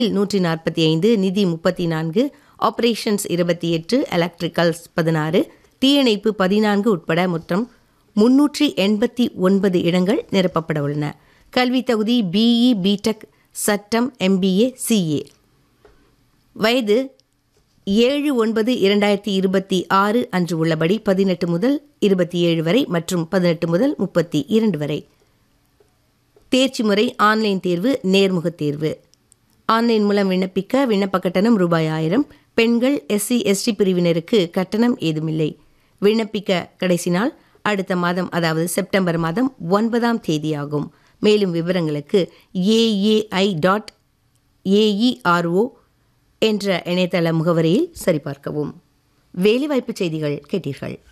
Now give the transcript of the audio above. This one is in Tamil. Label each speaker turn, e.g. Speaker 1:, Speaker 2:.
Speaker 1: நூற்றி நாற்பத்தி ஐந்து நிதி முப்பத்தி நான்கு ஆபரேஷன்ஸ் இருபத்தி எட்டு எலக்ட்ரிக்கல்ஸ் பதினாறு தீயணைப்பு பதினான்கு உட்பட மொத்தம் முன்னூற்றி எண்பத்தி ஒன்பது இடங்கள் நிரப்பப்பட உள்ளன கல்வி தகுதி பிஇ பிடெக் சட்டம் எம்பிஏ சிஏ வயது ஏழு ஒன்பது இரண்டாயிரத்தி இருபத்தி ஆறு அன்று உள்ளபடி பதினெட்டு முதல் இருபத்தி ஏழு வரை மற்றும் பதினெட்டு முதல் முப்பத்தி இரண்டு வரை தேர்ச்சி முறை ஆன்லைன் தேர்வு நேர்முகத் தேர்வு ஆன்லைன் மூலம் விண்ணப்பிக்க விண்ணப்ப கட்டணம் ரூபாய் ஆயிரம் பெண்கள் எஸ்சி எஸ்டி பிரிவினருக்கு கட்டணம் ஏதுமில்லை விண்ணப்பிக்க கடைசி நாள் அடுத்த மாதம் அதாவது செப்டம்பர் மாதம் ஒன்பதாம் தேதியாகும் மேலும் விவரங்களுக்கு ஏஏஐ டாட் ஏஇஆர்ஓ என்ற இணையதள முகவரியில் சரிபார்க்கவும் வேலைவாய்ப்பு செய்திகள் கேட்டீர்கள்